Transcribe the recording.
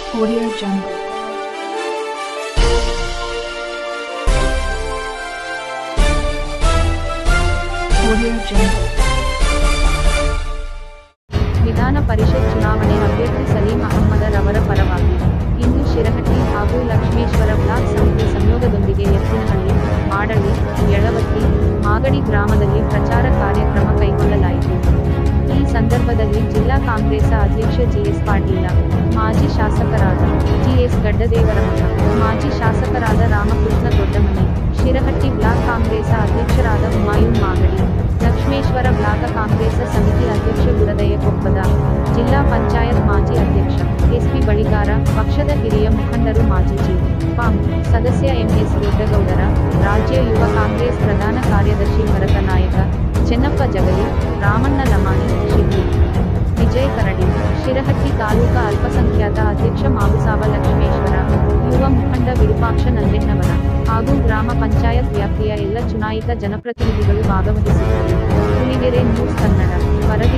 Audio Jungle. Audio Jungle. ವಿಧಾನ ಪರಿಷತ್ ಚುನಾವಣೆ ಅಭ್ಯರ್ಥಿ ಸಲೀಂ ಅಹಮ್ಮದರ್ ಅವರ ಪರವಾಗಿ ಇಂದು ಶಿರಹಟ್ಟಿ ಹಾಗೂ ಲಕ್ಷ್ಮೇಶ್ವರ ಬ್ಲಾಕ್ ಸಮಿತಿ ಸಂಯೋಗದೊಂದಿಗೆ ಎತ್ತಿನಹಳ್ಳಿ ಮಾಡಳ್ಳಿ ಯಳವತ್ತಿ ಮಾಗಡಿ ಗ್ರಾಮದಲ್ಲಿ ಪ್ರಚಾರ ಕಾರ್ಯಕ್ರಮ ಕೈಗೊಳ್ಳಲಾಯಿತು ಈ ಸಂದರ್ಭದಲ್ಲಿ ಜಿಲ್ಲಾ ಕಾಂಗ್ರೆಸ್ ಅಧ್ಯಕ್ಷ ಜಿಎಸ್ ಪಾಟೀಲ ಮಾಜಿ ಶಾಸಕರಾದ ಜಿಎಸ್ ಗಡ್ಡದೇವರಮಠ ಮಾಜಿ ಶಾಸಕರಾದ ರಾಮಕೃಷ್ಣ ದೊಡ್ಡಮನಿ ಶಿರಹಟ್ಟಿ ಬ್ಲಾಕ್ ಕಾಂಗ್ರೆಸ್ ಅಧ್ಯಕ್ಷರಾದ ಹುಮಾಯೂನ್ ಮಾಗಡಿ ಲಕ್ಷ್ಮೇಶ್ವರ ಬ್ಲಾಕ ಕಾಂಗ್ರೆಸ್ ಸಮಿತಿ ಅಧ್ಯಕ್ಷ ಗುರದಯ್ಯ ಕೊಪ್ಪದ ಜಿಲ್ಲಾ ಪಂಚಾಯತ್ ಮಾಜಿ ಅಧ್ಯಕ್ಷ ಎಸ್ಪಿ ಬಳಿಗಾರ ಪಕ್ಷದ ಹಿರಿಯ ಮುಖಂಡರು ಮಾಜಿ ಜಿ ಪಾಂ ಸದಸ್ಯ ಎಂಎಸ್ ದೊಡ್ಡಗೌಡರ ರಾಜ್ಯ ಯುವ ಕಾಂಗ್ರೆಸ್ ಪ್ರಧಾನ ಕಾರ್ಯದರ್ಶಿ ಭರತ ನಾಯಕ ಚೆನ್ನಪ್ಪ ಜಗಲಿ ರಾಮಣ್ಣ ಲಮಾಣಿ ಶಿರ್ಡಿ ವಿಜಯ್ ಕರಡಿ ಶಿರಹಟ್ಟಿ ತಾಲೂಕಾ ಅಲ್ಪಸಂಖ್ಯಾತ ಅಧ್ಯಕ್ಷ ಮಾಬುಸಾಬ ಲಕ್ಷ್ಮೇಶ್ವರ ಯುವ ಮುಖಂಡ ವಿರೂಪಾಕ್ಷ ನಂಜಣ್ಣವರ ಹಾಗೂ ಗ್ರಾಮ ಪಂಚಾಯತ್ ವ್ಯಾಪ್ತಿಯ ಎಲ್ಲ ಚುನಾಯಿತ ಜನಪ್ರತಿನಿಧಿಗಳು ಭಾಗವಹಿಸಿದ್ದರು ಹುಲಿಗೆರೆ ನ್ಯೂಸ್ ಕನ್ನಡ ವರದಿ